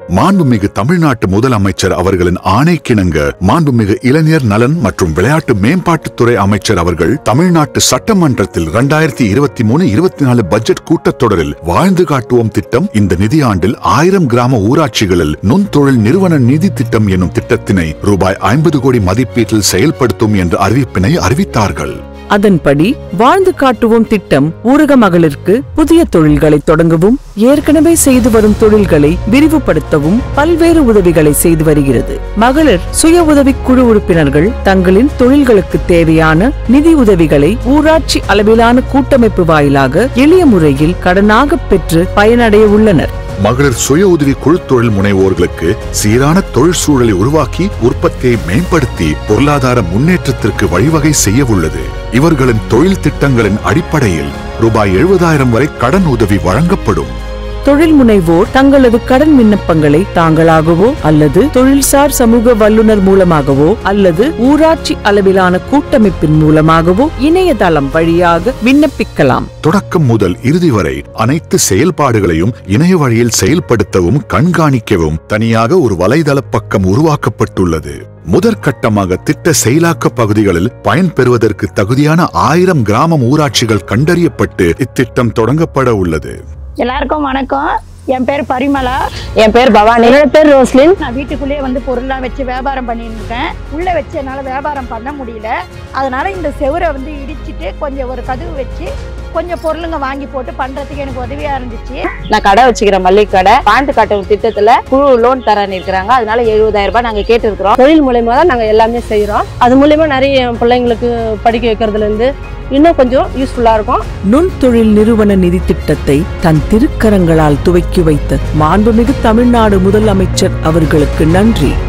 மாண்புமிகு தமிழ்நாட்டு முதலமைச்சர் அவர்களின் ஆணைக்கிணங்க மாண்புமிகு இளைஞர் நலன் மற்றும் விளையாட்டு மேம்பாட்டுத்துறை அமைச்சர் அவர்கள் தமிழ்நாட்டு சட்டமன்றத்தில் இரண்டாயிரத்தி இருபத்தி மூணு இருபத்தி நாலு பட்ஜெட் கூட்டத்தொடரில் வாழ்ந்து காட்டுவோம் திட்டம் இந்த நிதியாண்டில் ஆயிரம் கிராம ஊராட்சிகளில் நுண்தொழில் நிறுவன நிதி திட்டம் என்னும் திட்டத்தினை ரூபாய் ஐம்பது கோடி மதிப்பீட்டில் செயல்படுத்தும் என்ற அறிவிப்பினை அறிவித்தார்கள் அதன்படி வாழ்ந்து காட்டுவோம் திட்டம் ஊரக மகளிருக்கு புதிய தொழில்களை தொடங்கவும் ஏற்கனவே செய்து வரும் தொழில்களை விரிவுபடுத்தவும் பல்வேறு உதவிகளை செய்து வருகிறது மகளிர் சுய உதவி குழு உறுப்பினர்கள் தங்களின் தொழில்களுக்கு தேவையான நிதி உதவிகளை ஊராட்சி அளவிலான கூட்டமைப்பு வாயிலாக எளிய முறையில் கடனாக பெற்று பயனடைய உள்ளனர் மகளிர் சுய உதவி குழு தொழில் முனைவோர்களுக்கு சீரான தொழில் சூழலை உருவாக்கி உற்பத்தியை மேம்படுத்தி பொருளாதார முன்னேற்றத்திற்கு வழிவகை செய்ய உள்ளது இவர்களின் தொழில் திட்டங்களின் அடிப்படையில் ரூபாய் எழுபதாயிரம் வரை கடன் உதவி வழங்கப்படும் தொழில் முனைவோர் தங்களது கடன் விண்ணப்பங்களை தாங்களாகவோ அல்லது தொழில்சார் சமூக வல்லுநர் மூலமாகவோ அல்லது ஊராட்சி அளவிலான கூட்டமைப்பின் மூலமாகவோ இணையதளம் வழியாக விண்ணப்பிக்கலாம் தொடக்கம் முதல் இறுதி வரை அனைத்து செயல்பாடுகளையும் இணைய வழியில் செயல்படுத்தவும் கண்காணிக்கவும் தனியாக ஒரு வலைதள பக்கம் உருவாக்கப்பட்டுள்ளது முதற்கட்டமாக திட்ட செயலாக்க பகுதிகளில் பயன்பெறுவதற்கு தகுதியான ஆயிரம் கிராமம் ஊராட்சிகள் கண்டறியப்பட்டு இத்திட்டம் தொடங்கப்பட உள்ளது எல்லாருக்கும் வணக்கம் என் பேர் பரிமளா என் பேர் பவானி என்னோட பேர் ரோஸ்லின் நான் வீட்டுக்குள்ளேயே வந்து பொருள்லாம் வச்சு வியாபாரம் பண்ணிட்டு இருக்கேன் உள்ளே வச்சு என்னால் வியாபாரம் பண்ண முடியல அதனால இந்த செவுரை வந்து இடிச்சிட்டு கொஞ்சம் ஒரு கதவு வச்சு கொஞ்சம் பொருளுங்க வாங்கி போட்டு பண்றதுக்கு எனக்கு உதவியா இருந்துச்சு நான் கடை வச்சுக்கிறேன் மல்லிகை கடை பாண்டு காட்டும் திட்டத்துல குழு லோன் தரேன்னு இருக்கிறாங்க அதனால எழுபதாயிரம் ரூபாய் நாங்க கேட்டு இருக்கிறோம் தொழில் மூலயமா தான் நாங்கள் எல்லாமே செய்கிறோம் அது மூலயமா நிறைய என் பிள்ளைங்களுக்கு படிக்க வைக்கிறதுலேருந்து இன்னும் கொஞ்சம் யூஸ்ஃபுல்லாக இருக்கும் நுண்தொழில் நிறுவன நிதி திட்டத்தை தன் திருக்கரங்களால் துவக்கி வைத்த மாண்புமிகு தமிழ்நாடு முதலமைச்சர் அவர்களுக்கு நன்றி